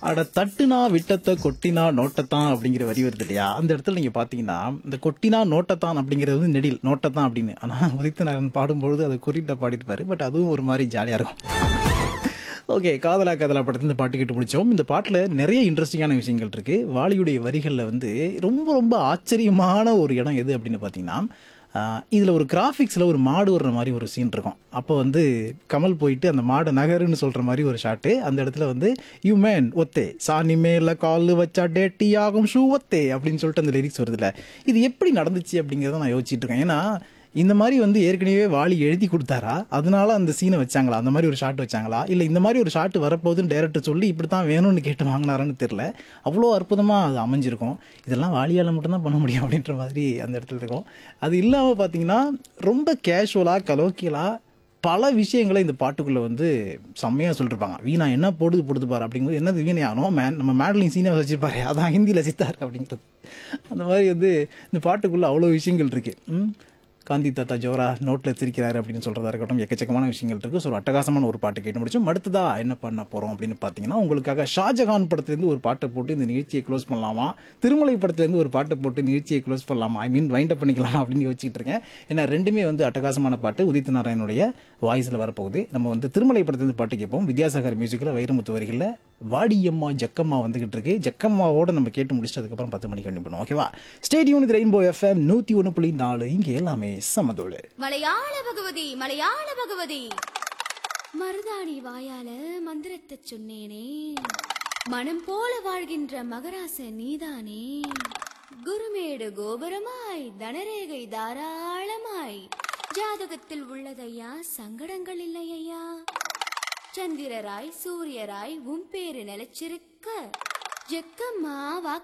அட தட்டுனா விட்டத்தை கொட்டினா நோட்டத்தான் அப்படிங்கிற வரி வருது இல்லையா அந்த இடத்துல நீங்க பாத்தீங்கன்னா இந்த கொட்டினா நோட்டத்தான் அப்படிங்கிறது வந்து நெடில் நோட்டத்தான் அப்படின்னு ஆனா உதித்தநாதன் பாடும்பொழுது அதை குறிப்பிட்ட பாடிருப்பாரு பட் அதுவும் ஒரு மாதிரி ஜாலியா இருக்கும் ஓகே காதலா காதலா படத்துல இந்த பாட்டு கேட்டு முடிச்சோம் இந்த பாட்டில் நிறைய இன்ட்ரெஸ்டிங்கான விஷயங்கள் இருக்கு வாலியுடைய வரிகளில் வந்து ரொம்ப ரொம்ப ஆச்சரியமான ஒரு இடம் எது அப்படின்னு பார்த்தீங்கன்னா ஆஹ், இதுல ஒரு கிராஃபிக்ஸில் ஒரு மாடு வர்ற மாதிரி ஒரு சீன் இருக்கும் அப்போ வந்து கமல் போயிட்டு அந்த மாடை நகருன்னு சொல்ற மாதிரி ஒரு ஷாட்டு அந்த இடத்துல வந்து யூ மேன் ஒத்தே சாணி மேல கால் வச்சா டேட்டி ஆகும் ஷூ ஒத்தே அப்படின்னு சொல்லிட்டு அந்த லிரிக்ஸ் வருதுல்ல இது எப்படி நடந்துச்சு அப்படிங்கிறத நான் யோசிச்சுட்டு இருக்கேன் ஏன்னா இந்த மாதிரி வந்து ஏற்கனவே வாலி எழுதி கொடுத்தாரா அதனால அந்த சீனை வச்சாங்களா அந்த மாதிரி ஒரு ஷாட் வச்சாங்களா இல்லை இந்த மாதிரி ஒரு ஷாட் வரப்போகுதுன்னு டேரக்டர் சொல்லி இப்படி தான் வேணும்னு கேட்டு வாங்கினாரான்னு தெரில அவ்வளோ அற்புதமாக அது அமைஞ்சிருக்கும் இதெல்லாம் வாலியால் மட்டும்தான் பண்ண முடியும் அப்படின்ற மாதிரி அந்த இடத்துல இருக்கும் அது இல்லாமல் பார்த்தீங்கன்னா ரொம்ப கேஷுவலாக கலோக்கியலாக பல விஷயங்களை இந்த பாட்டுக்குள்ளே வந்து செம்மையாக சொல்லிருப்பாங்க வீணா என்ன போடுது போடுது பாரு அப்படிங்கும்போது என்னது வீணையா நோ மேன் நம்ம மேடலிங் சீனை வச்சிருப்பாரு அதான் ஹிந்தியில் சித்தார் அப்படிங்கிறது அந்த மாதிரி வந்து இந்த பாட்டுக்குள்ளே அவ்வளோ விஷயங்கள் இருக்கு ம் காந்தி தாத்தா ஜோரா நோட்டில் சிரிக்கிறாரு அப்படின்னு சொல்கிறதா இருக்கட்டும் எக்கச்சக்கமான விஷயங்கள் இருக்குது ஸோ ஒரு அட்டகாசமான ஒரு பாட்டு கேட்டு முடிச்சோம் அடுத்ததா என்ன பண்ண போகிறோம் அப்படின்னு பார்த்தீங்கன்னா உங்களுக்காக ஷாஜகான் படத்துலேருந்து ஒரு பாட்டை போட்டு இந்த நிகழ்ச்சியை க்ளோஸ் பண்ணலாமா திருமலை படத்துலேருந்து ஒரு பாட்டை போட்டு நிகழ்ச்சியை க்ளோஸ் பண்ணலாமா ஐ மீன் வைண்ட் அப் பண்ணிக்கலாம் அப்படின்னு யோசிச்சுட்டு இருக்கேன் ஏன்னா ரெண்டுமே வந்து அட்டகாசமான பாட்டு உதித் நாராயணுடைய வாய்ஸில் வரப்போகுது நம்ம வந்து திருமலை படத்துலேருந்து பாட்டு கேட்போம் வித்யாசாகர் மியூசிக்கில் வைரமுத்து வரிகளில் வாடியம்மா ஜக்கம்மா வந்துகிட்டு இருக்கு ஜக்கம்மாவோட நம்ம கேட்டு முடிச்சுட்டு அதுக்கப்புறம் பத்து மணிக்கு கண்டிப்பாக பண்ணுவோம் ஓகேவா ஸ்டேடியம் ரெயின்போ எஃப்எம் நூற்றி ஒன்று புள்ளி நாலு இங்கே எல்லாமே சமதோடு மலையாள பகவதி மலையாள பகவதி மருதாணி வாயால மந்திரத்தை சொன்னேனே மனம் போல வாழ்கின்ற மகராச நீதானே குருமேடு கோபுரமாய் தனரேகை தாராளமாய் ஜாதகத்தில் உள்ளதையா சங்கடங்கள் இல்லையா சந்திரராய் சூரியராய் உன் பேரு நிலைச்சிருக்க ஜெக்கம்மா வா